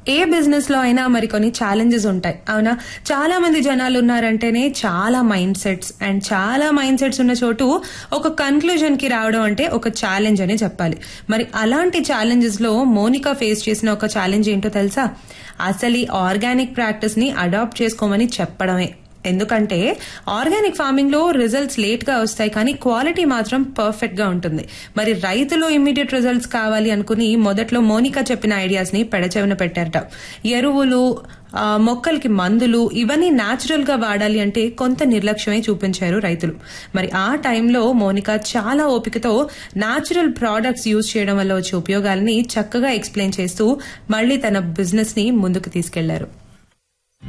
ఏ business లో అయినా మరి కొన్ని ఛాలెంజెస్ ఉంటాయి అవునా చాలా మంది జనాలు ఉన్నారంటేనే చాలా మైండ్ సెట్స్ అండ్ చాలా మైండ్ సెట్స్ ఉన్న చోటు ఒక కన్క్లూజన్ కి రావడం అంటే ఒక ఛాలెంజ్ అని చెప్పాలి మరి అలాంటి ఛాలెంజెస్ లో మోనికా ఫేస్ చేసిన ఒక ఛాలెంజ్ ఏంటో తెలుసా అసలు ఈ ఆర్గానిక్ ప్రాక్టీస్ ని అడాప్ట్ చేసుకోమని చెప్పడమే ఎందుకంటే ఆర్గానిక్ ఫార్మింగ్ లో రిజల్ట్స్ లేట్ గా వస్తాయి కానీ క్వాలిటీ మాత్రం పర్ఫెక్ట్ గా ఉంటుంది మరి రైతులు ఇమ్మీడియట్ రిజల్ట్స్ కావాలి అనుకుని మొదట్లో మోనికా చెప్పిన ఐడియాస్ ని పెడచెవిన పెట్టారట ఎరువులు ఆ, మొక్కలకి మందులు ఇవన్నీ న్యాచురల్ గా వాడాలి అంటే కొంత నిర్లక్ష్యమే చూపించారు రైతులు మరి ఆ టైంలో మోనికా చాలా ఓపికతో న్యాచురల్ ప్రోడక్ట్స్ యూజ్ చేయడం వల్ల వచ్చే ఉపయోగాలని చక్కగా ఎక్స్ప్లెయిన్ చేస్తూ మళ్ళీ తన బిజినెస్ ని ముందుకు తీసుకెళ్లారు